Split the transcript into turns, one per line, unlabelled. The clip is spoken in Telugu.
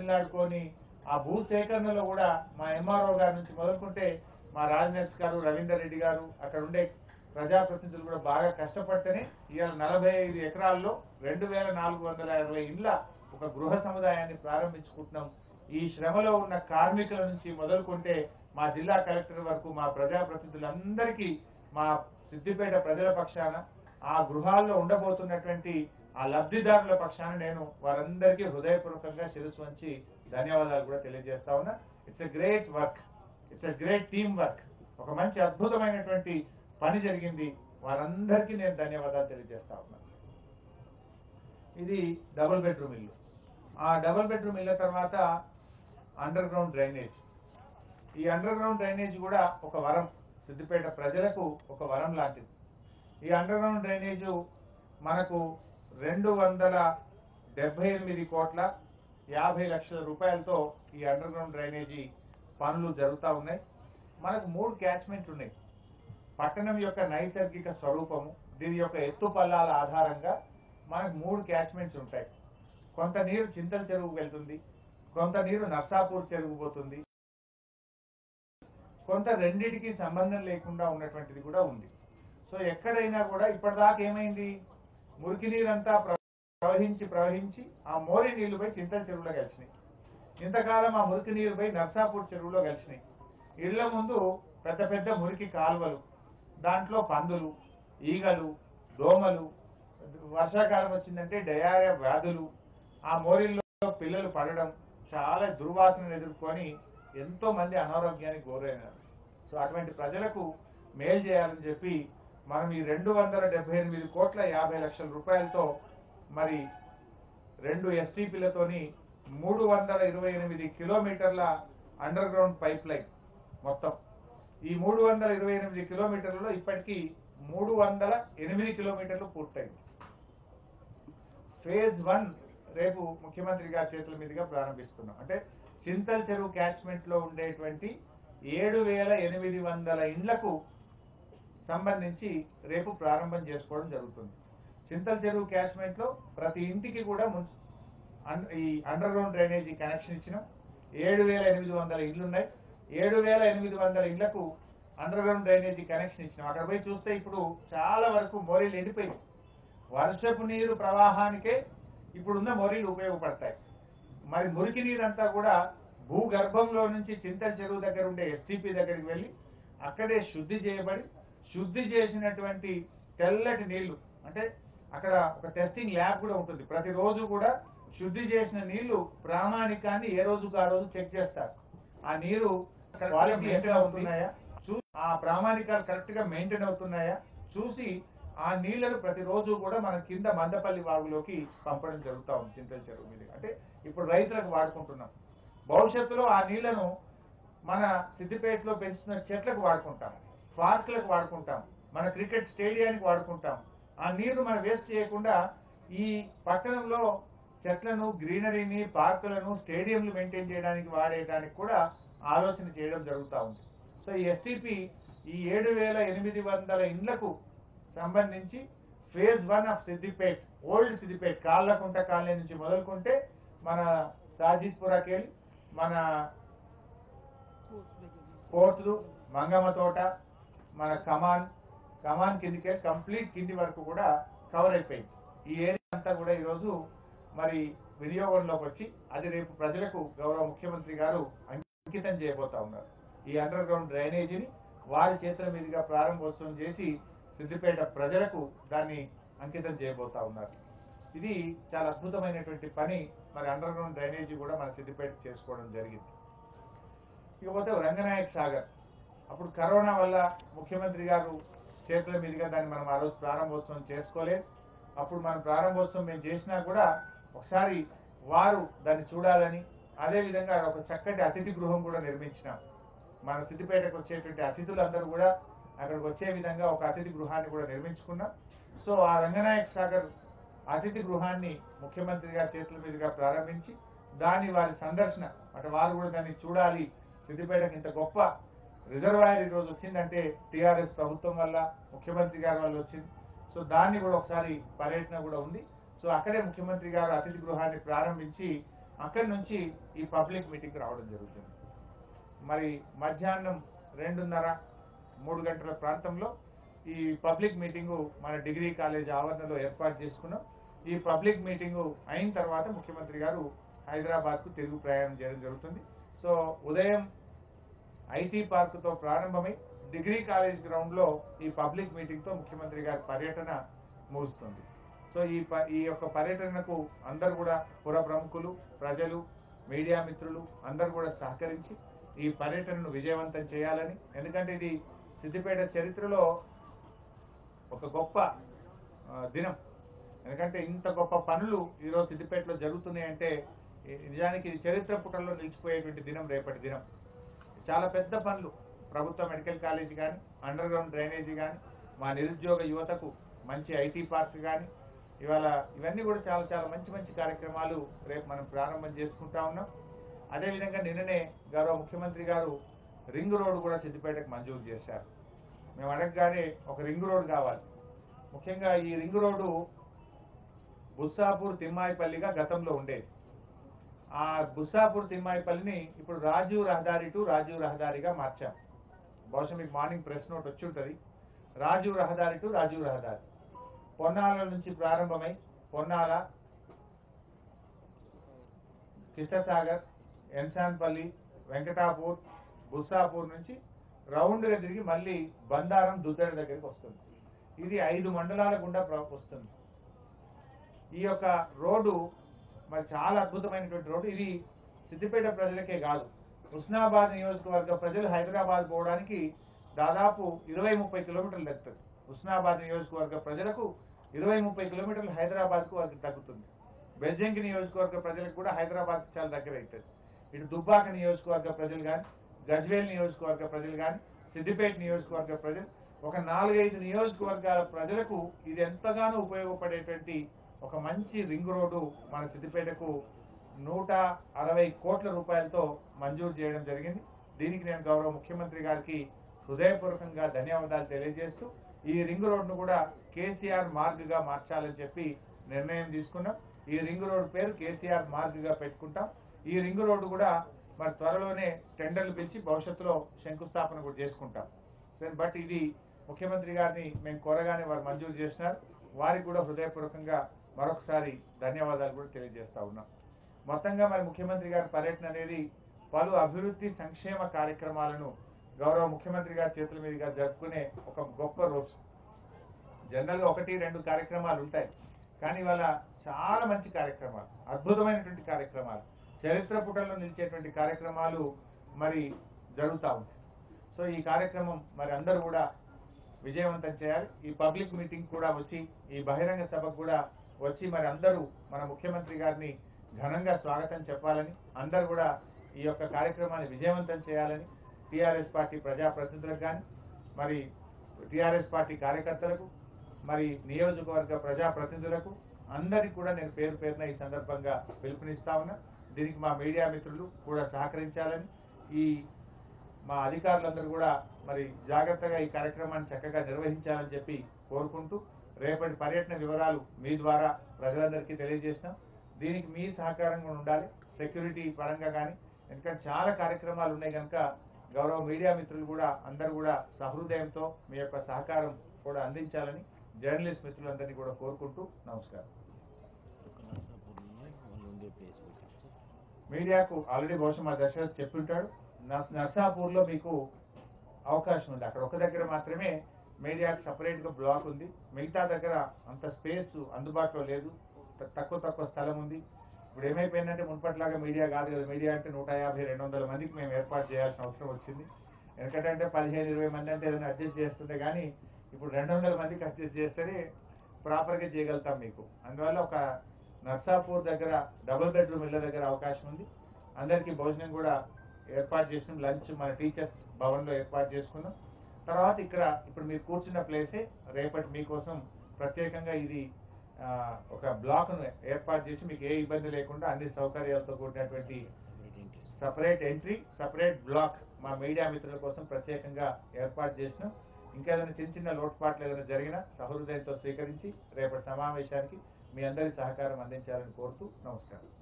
బతిలాడుకొని ఆ భూ సేకరణలో కూడా మా ఎంఆర్ఓ గారి నుంచి మొదలుకుంటే మా రాజనేష్ గారు రవీందర్ రెడ్డి గారు అక్కడ ఉండే ప్రజాప్రతినిధులు కూడా బాగా కష్టపడితేనే ఇవాళ నలభై ఐదు ఎకరాల్లో రెండు వేల నాలుగు వందల ఇరవై ఇండ్ల ఒక గృహ సముదాయాన్ని ప్రారంభించుకుంటున్నాం ఈ శ్రమలో ఉన్న కార్మికుల నుంచి మొదలుకుంటే మా జిల్లా కలెక్టర్ వరకు మా ప్రజాప్రతినిధులందరికీ మా సిద్దిపేట ప్రజల పక్షాన ఆ గృహాల్లో ఉండబోతున్నటువంటి ఆ లబ్ధిదారుల పక్షాన నేను వారందరికీ హృదయపూర్వకంగా శిరస్సు వంచి ధన్యవాదాలు కూడా తెలియజేస్తా ఉన్నా it's a great work it's a great team work ఒక మంచి అద్భుతమైనటువంటి పని జరిగింది వారందరికీ నేను ధన్యవాదాలు తెలియజేస్తా ఉన్నాను ఇది డబుల్ బెడ్రూమ్ ఇల్లు ఆ డబుల్ బెడ్రూమ్ ఇళ్ళ తర్వాత అండర్ గ్రౌండ్ డ్రైనేజ్ ఈ అండర్ గ్రౌండ్ డ్రైనేజ్ కూడా ఒక వరం సిద్దిపేట ప్రజలకు ఒక వరం లాంటిది ఈ అండర్ గ్రౌండ్ డ్రైనేజ్ మనకు రెండు వందల డెబ్బై ఎనిమిది కోట్ల యాభై లక్షల రూపాయలతో ఈ అండర్ గ్రౌండ్ డ్రైనేజీ పనులు జరుగుతూ ఉన్నాయి మనకు మూడు క్యాచ్మెంట్లు ఉన్నాయి పట్టణం యొక్క నైసర్గిక స్వరూపము దీని యొక్క ఎత్తు పల్లాల ఆధారంగా మనకు మూడు క్యాచ్మెంట్స్ ఉంటాయి కొంత నీరు చింతల చెరువుకు వెళ్తుంది కొంత నీరు నర్సాపూర్ చెరువు పోతుంది కొంత రెండిటికి సంబంధం లేకుండా ఉన్నటువంటిది కూడా ఉంది సో ఎక్కడైనా కూడా ఇప్పటిదాకా ఏమైంది మురికి నీరంతా ప్ర- ప్రవహించి ప్రవహించి ఆ మోరి నీళ్లు పోయి చింతల చెరువులో కలిసినాయి ఇంతకాలం ఆ మురికి నీరు పోయి నర్సాపూర్ చెరువులో కలిసినాయి ఇళ్ల ముందు పెద్ద పెద్ద మురికి కాలువలు దాంట్లో పందులు ఈగలు దోమలు వర్షాకాలం వచ్చిందంటే డయారియా వ్యాధులు ఆ మోరిల్లో పిల్లలు పడడం చాలా దుర్వాసనను ఎదుర్కొని ఎంతో మంది అనారోగ్యానికి గురైనారు సో అటువంటి ప్రజలకు మేలు చేయాలని చెప్పి మనం ఈ రెండు వందల డెబ్బై ఎనిమిది కోట్ల యాభై లక్షల రూపాయలతో మరి రెండు ఎస్టీపీలతోని మూడు వందల ఇరవై ఎనిమిది కిలోమీటర్ల అండర్ గ్రౌండ్ పైప్ లైన్ మొత్తం ఈ మూడు వందల ఇరవై ఎనిమిది కిలోమీటర్లలో ఇప్పటికీ మూడు వందల ఎనిమిది కిలోమీటర్లు పూర్తయింది ఫేజ్ వన్ రేపు ముఖ్యమంత్రి గారి చేతుల మీదుగా ప్రారంభిస్తున్నాం అంటే చింతల్ చెరువు క్యాచ్మెంట్ లో ఉండేటువంటి ఏడు వేల ఎనిమిది వందల ఇండ్లకు సంబంధించి రేపు ప్రారంభం చేసుకోవడం జరుగుతుంది చింతల్ చెరువు క్యాచ్మెంట్ లో ప్రతి ఇంటికి కూడా మున్సి- అన్- ఈ అండర్ గ్రౌండ్ డ్రైనేజీ కనెక్షన్ ఇచ్చినాం ఏడు వేల ఎనిమిది వందల ఇండ్లు ఉన్నాయి ఏడు వేల ఎనిమిది వందల ఇండ్లకు అండర్ గ్రౌండ్ డ్రైనేజీ కనెక్షన్ ఇచ్చినాం అక్కడ పోయి చూస్తే ఇప్పుడు చాలా వరకు మోరీలు ఎండిపోయి వర్షపు నీరు ప్రవాహానికే ఇప్పుడున్న మోరీలు ఉపయోగపడతాయి మరి మురికి నీరంతా కూడా భూగర్భంలో నుంచి చింతల చెరువు దగ్గర ఉండే ఎస్టీపీ దగ్గరికి వెళ్ళి అక్కడే శుద్ధి చేయబడి శుద్ధి చేసినటువంటి తెల్లటి నీళ్లు అంటే అక్కడ ఒక టెస్టింగ్ ల్యాబ్ కూడా ఉంటుంది ప్రతిరోజు కూడా శుద్ధి చేసిన నీళ్లు ప్రామాణికాన్ని ఏ రోజుకు ఆ రోజు చెక్ చేస్తారు ఆ నీరు క్వాలిటీ ఎట్లా అవుతున్నాయా చూ ఆ ప్రామాణికాలు కరెక్ట్ గా మెయింటైన్ అవుతున్నాయా చూసి ఆ నీళ్లను ప్రతిరోజు కూడా మనం కింద మందపల్లి వాగులోకి పంపడం జరుగుతా ఉంది చింతల చెరువు మీద అంటే ఇప్పుడు రైతులకు వాడుకుంటున్నాం భవిష్యత్తులో ఆ నీళ్లను మన సిద్దిపేటలో పెంచుతున్న చెట్లకు వాడుకుంటాం పార్కులకు వాడుకుంటాం మన క్రికెట్ స్టేడియానికి వాడుకుంటాం ఆ నీరు మనం వేస్ట్ చేయకుండా ఈ పట్టణంలో చెట్లను గ్రీనరీని పార్కులను స్టేడియంలు మెయింటైన్ చేయడానికి వాడేయడానికి కూడా ఆలోచన చేయడం జరుగుతూ ఉంది సో ఈ ఎస్టీపీ ఈ ఏడు వేల ఎనిమిది వందల ఇండ్లకు సంబంధించి phase one of Siddipet old Siddipet Kallakunta colony నుంచి మొదలుకుంటే మన సాజిద్పురాకి వెళ్ళి మన కోర్టు మంగమ్మ తోట మన కమాన్ కమాన్ కిందికే కంప్లీట్ కింది వరకు కూడా కవర్ అయిపోయింది ఈ ఏరియా అంతా కూడా ఈరోజు మరి వినియోగంలోకి వచ్చి అది రేపు ప్రజలకు గౌరవ ముఖ్యమంత్రి గారు అంకితం చేయబోతా ఉన్నారు ఈ అండర్ గ్రౌండ్ డ్రైనేజీని వారి చేతుల మీదుగా ప్రారంభోత్సవం చేసి సిద్దిపేట ప్రజలకు దాన్ని అంకితం చేయబోతా ఉన్నారు ఇది చాలా అద్భుతమైనటువంటి పని మరి అండర్ గ్రౌండ్ డ్రైనేజీ కూడా మన సిద్దిపేట చేసుకోవడం జరిగింది ఇకపోతే రంగనాయక్ సాగర్ అప్పుడు కరోనా వల్ల ముఖ్యమంత్రి గారు చేతుల మీదుగా దాన్ని మనం ఆ రోజు ప్రారంభోత్సవం చేసుకోలేదు అప్పుడు మనం ప్రారంభోత్సవం మేము చేసినా కూడా ఒకసారి వారు దాన్ని చూడాలని అదే విధంగా ఒక చక్కటి అతిథి గృహం కూడా నిర్మించినాం మన సిద్దిపేటకు వచ్చేటువంటి అతిథులందరూ కూడా అక్కడికి వచ్చే విధంగా ఒక అతిథి గృహాన్ని కూడా నిర్మించుకున్నాం సో ఆ రంగనాయక్ సాగర్ అతిథి గృహాన్ని ముఖ్యమంత్రి గారి చేతుల మీదుగా ప్రారంభించి దాని వారి సందర్శన అంటే వారు కూడా దాన్ని చూడాలి సిద్దిపేటకి ఇంత గొప్ప రిజర్వాయర్ ఈ రోజు వచ్చిందంటే టిఆర్ఎస్ ప్రభుత్వం వల్ల ముఖ్యమంత్రి గారి వల్ల వచ్చింది సో దాన్ని కూడా ఒకసారి పర్యటన కూడా ఉంది సో అక్కడే ముఖ్యమంత్రి గారు అతిథి గృహాన్ని ప్రారంభించి అక్కడి నుంచి ఈ పబ్లిక్ మీటింగ్ రావడం జరుగుతుంది మరి మధ్యాహ్నం రెండున్నర మూడు గంటల ప్రాంతంలో ఈ పబ్లిక్ మీటింగు మన డిగ్రీ కాలేజ్ ఆవరణలో ఏర్పాటు చేసుకున్నాం ఈ పబ్లిక్ మీటింగు అయిన తర్వాత ముఖ్యమంత్రి గారు హైదరాబాద్కు తిరుగు ప్రయాణం చేయడం జరుగుతుంది సో ఉదయం ఐటీ పార్కుతో ప్రారంభమై డిగ్రీ కాలేజ్ గ్రౌండ్లో ఈ పబ్లిక్ మీటింగ్తో ముఖ్యమంత్రి గారి పర్యటన ముగుస్తుంది సో ఈ ప- ఈ యొక్క పర్యటనకు అందరు కూడా పుర ప్రముఖులు ప్రజలు మీడియా మిత్రులు అందరూ కూడా సహకరించి ఈ పర్యటనను విజయవంతం చేయాలని ఎందుకంటే ఇది సిద్దిపేట చరిత్రలో ఒక గొప్ప ఆ, దినం ఎందుకంటే ఇంత గొప్ప పనులు ఈరోజు సిద్దిపేటలో జరుగుతున్నాయంటే ఈ- నిజానికి ఇది చరిత్ర పుటల్లో నిలిచిపోయేటువంటి దినం రేపటి దినం చాలా పెద్ద పనులు ప్రభుత్వ మెడికల్ కాలేజీ కానీ అండర్ గ్రౌండ్ డ్రైనేజీ కానీ మా నిరుద్యోగ యువతకు మంచి ఐటీ పార్క్ కానీ ఇవాళ ఇవన్నీ కూడా చాలా చాలా మంచి మంచి కార్యక్రమాలు రేపు మనం ప్రారంభం చేసుకుంటా ఉన్నాం అదేవిధంగా నిన్ననే గౌరవ ముఖ్యమంత్రి గారు రింగ్ రోడ్ కూడా సిద్దిపేటకు మంజూరు చేశారు మేము అడగగానే ఒక రింగ్ రోడ్ కావాలి ముఖ్యంగా ఈ రింగ్ రోడ్డు బుస్సాపూర్ తిమ్మాయిపల్లిగా గతంలో ఉండేది ఆ బుస్సాపూర్ తిమ్మాయిపల్లిని ఇప్పుడు రాజీవ్ రహదారి టు రాజీవ్ రహదారిగా మార్చాం బహుశా మీకు మార్నింగ్ ప్రెస్ నోట్ వచ్చి ఉంటుంది రాజీవ్ రహదారి టు రాజీవ్ రహదారి పొన్నాల నుంచి ప్రారంభమై పొన్నాల కిష్టసాగర్ ఎన్సాన్పల్లి వెంకటాపూర్ బుస్సాపూర్ నుంచి రౌండ్గా తిరిగి మళ్ళీ బందారం దుద్దడి దగ్గరికి వస్తుంది ఇది ఐదు మండలాల గుండా ప్ర- వస్తుంది ఈ యొక్క రోడ్డు మరి చాలా అద్భుతమైనటువంటి రోడ్డు ఇది సిద్దిపేట ప్రజలకే కాదు హుస్నాబాద్ నియోజకవర్గ ప్రజలు హైదరాబాద్ పోవడానికి దాదాపు ఇరవై ముప్పై కిలోమీటర్లు తగ్గుతుంది హుస్నాబాద్ నియోజకవర్గ ప్రజలకు ఇరవై ముప్పై కిలోమీటర్లు హైదరాబాద్కు వారికి తగ్గుతుంది బెజ్జంకి నియోజకవర్గ ప్రజలకు కూడా హైదరాబాద్ చాలా దగ్గర అవుతుంది ఇటు దుబ్బాక నియోజకవర్గ ప్రజలు కానీ గజ్వేల్ నియోజకవర్గ ప్రజలు కానీ సిద్దిపేట నియోజకవర్గ ప్రజలు ఒక నాలుగైదు నియోజకవర్గాల ప్రజలకు ఇది ఎంతగానో ఉపయోగపడేటువంటి ఒక మంచి రింగ్ రోడ్డు మన సిద్దిపేటకు నూట అరవై కోట్ల రూపాయలతో మంజూరు చేయడం జరిగింది దీనికి నేను గౌరవ ముఖ్యమంత్రి గారికి హృదయపూర్వకంగా ధన్యవాదాలు తెలియజేస్తూ ఈ రింగ్ రోడ్ను కూడా కేసీఆర్ మార్గ్గా మార్చాలని చెప్పి నిర్ణయం తీసుకున్నాం ఈ రింగ్ రోడ్ పేరు కేసీఆర్ మార్గ్గా పెట్టుకుంటాం ఈ రింగ్ రోడ్డు కూడా మరి త్వరలోనే టెండర్లు పిలిచి భవిష్యత్తులో శంకుస్థాపన కూడా చేసుకుంటాం సరే బట్ ఇది ముఖ్యమంత్రి గారిని మేము కోరగానే వారు మంజూరు చేసినారు వారికి కూడా హృదయపూర్వకంగా మరొకసారి ధన్యవాదాలు కూడా తెలియజేస్తా ఉన్నాం మొత్తంగా మరి ముఖ్యమంత్రి గారి పర్యటన అనేది పలు అభివృద్ధి సంక్షేమ కార్యక్రమాలను గౌరవ ముఖ్యమంత్రి గారి చేతుల మీదుగా జరుపుకునే ఒక గొప్ప రోజు జనరల్ గా ఒకటి రెండు కార్యక్రమాలు ఉంటాయి కానీ ఇవాళ చాలా మంచి కార్యక్రమాలు అద్భుతమైనటువంటి కార్యక్రమాలు చరిత్ర పుటల్లో నిలిచేటువంటి కార్యక్రమాలు మరి జరుగుతూ ఉంటాయి సో ఈ కార్యక్రమం మరి అందరూ కూడా విజయవంతం చేయాలి ఈ పబ్లిక్ మీటింగ్ కూడా వచ్చి ఈ బహిరంగ సభకు కూడా వచ్చి మరి అందరూ మన ముఖ్యమంత్రి గారిని ఘనంగా స్వాగతం చెప్పాలని అందరూ కూడా ఈ యొక్క కార్యక్రమాన్ని విజయవంతం చేయాలని టీఆర్ఎస్ పార్టీ ప్రజాప్రతినిధులకు కానీ మరి టీఆర్ఎస్ పార్టీ కార్యకర్తలకు మరి నియోజకవర్గ ప్రజాప్రతినిధులకు అందరికీ కూడా నేను పేరు పేరున ఈ సందర్భంగా పిలుపునిస్తా ఉన్నా దీనికి మా మీడియా మిత్రులు కూడా సహకరించాలని ఈ మా అధికారులందరూ కూడా మరి జాగ్రత్తగా ఈ కార్యక్రమాన్ని చక్కగా నిర్వహించాలని చెప్పి కోరుకుంటూ రేపటి పర్యటన వివరాలు మీ ద్వారా ప్రజలందరికీ తెలియజేసినాం దీనికి మీ సహకారం కూడా ఉండాలి సెక్యూరిటీ పరంగా కానీ ఎందుకంటే చాలా కార్యక్రమాలు ఉన్నాయి కనుక గౌరవ మీడియా మిత్రులు కూడా అందరూ కూడా సహృదయంతో మీ యొక్క సహకారం కూడా అందించాలని జర్నలిస్ట్ మిత్రులందరినీ కూడా కోరుకుంటూ నమస్కారం
వాళ్ళు ఉండే ప్లేస్ పెట్టచ్చు
మీడియాకు ఆల్రెడీ బహుశా మా దశరథ్ చెప్పింటాడు నర్స్- నర్సాపూర్లో మీకు అవకాశం ఉంది అక్కడ ఒక దగ్గర మాత్రమే మీడియాకు సపరేట్ గా బ్లాక్ ఉంది మిగతా దగ్గర అంత స్పేస్ అందుబాటులో లేదు త- తక్కువ తక్కువ స్థలం ఉంది ఇప్పుడు ఏమైపోయిందంటే మున్పట్లాగా మీడియా కాదు కదా మీడియా అంటే నూట యాభై రెండు వందల మందికి మేము ఏర్పాటు చేయాల్సిన అవసరం వచ్చింది ఎందుకంటే పదిహేను ఇరవై మంది అంటే ఏదైనా అడ్జస్ట్ చేస్తుండే కానీ ఇప్పుడు రెండు వందల మందికి అడ్జస్ట్ చేస్తేనే ప్రాపర్గా చేయగలుగుతాం మీకు అందువల్ల ఒక నర్సాపూర్ దగ్గర డబుల్ బెడ్రూమ్ ఇళ్ళ దగ్గర అవకాశం ఉంది అందరికీ భోజనం కూడా ఏర్పాటు చేసిన లంచ్ మన టీచర్స్ భవన్లో ఏర్పాటు చేసుకున్నాం తర్వాత ఇక్కడ ఇప్పుడు మీరు కూర్చున్న ప్లేసే రేపటి మీకోసం ప్రత్యేకంగా ఇది ఆ, ఒక బ్లాక్ను ఏర్పాటు చేసి మీకు ఏ ఇబ్బంది లేకుండా అన్ని సౌకర్యాలతో కూడినటువంటి సపరేట్ ఎంట్రీ సపరేట్ బ్లాక్ మా మీడియా మిత్రుల కోసం ప్రత్యేకంగా ఏర్పాటు చేసినాం ఇంకేదైనా చిన్న చిన్న లోటుపాట్లు ఏదైనా జరిగినా సహృదయంతో స్వీకరించి రేపటి సమావేశానికి మీ అందరి సహకారం అందించాలని కోరుతూ నమస్కారం